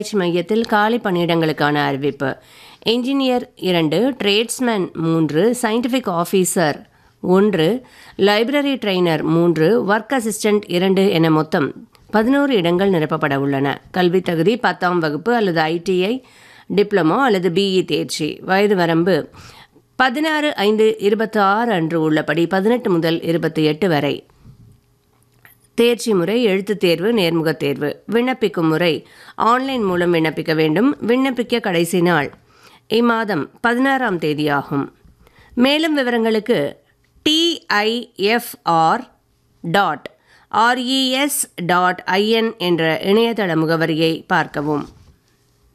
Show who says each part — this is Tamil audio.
Speaker 1: பயிற்சி மையத்தில் காலி பணியிடங்களுக்கான அறிவிப்பு என்ஜினியர் இரண்டு ட்ரேட்ஸ்மேன் மூன்று சயின்டிஃபிக் ஆஃபீஸர் ஒன்று லைப்ரரி ட்ரெய்னர் மூன்று ஒர்க் அசிஸ்டன்ட் இரண்டு என மொத்தம் பதினோரு இடங்கள் நிரப்பப்பட உள்ளன கல்வித் தகுதி பத்தாம் வகுப்பு அல்லது ஐடிஐ டிப்ளமோ அல்லது பிஇ தேர்ச்சி வயது வரம்பு பதினாறு ஐந்து இருபத்தி ஆறு அன்று உள்ளபடி பதினெட்டு முதல் இருபத்தி எட்டு வரை தேர்ச்சி முறை எழுத்துத் தேர்வு நேர்முகத் தேர்வு விண்ணப்பிக்கும் முறை ஆன்லைன் மூலம் விண்ணப்பிக்க வேண்டும் விண்ணப்பிக்க கடைசி நாள் இம்மாதம் பதினாறாம் தேதியாகும் மேலும் விவரங்களுக்கு TIFR dot RES dot IN என்ற இணையதள முகவரியை பார்க்கவும்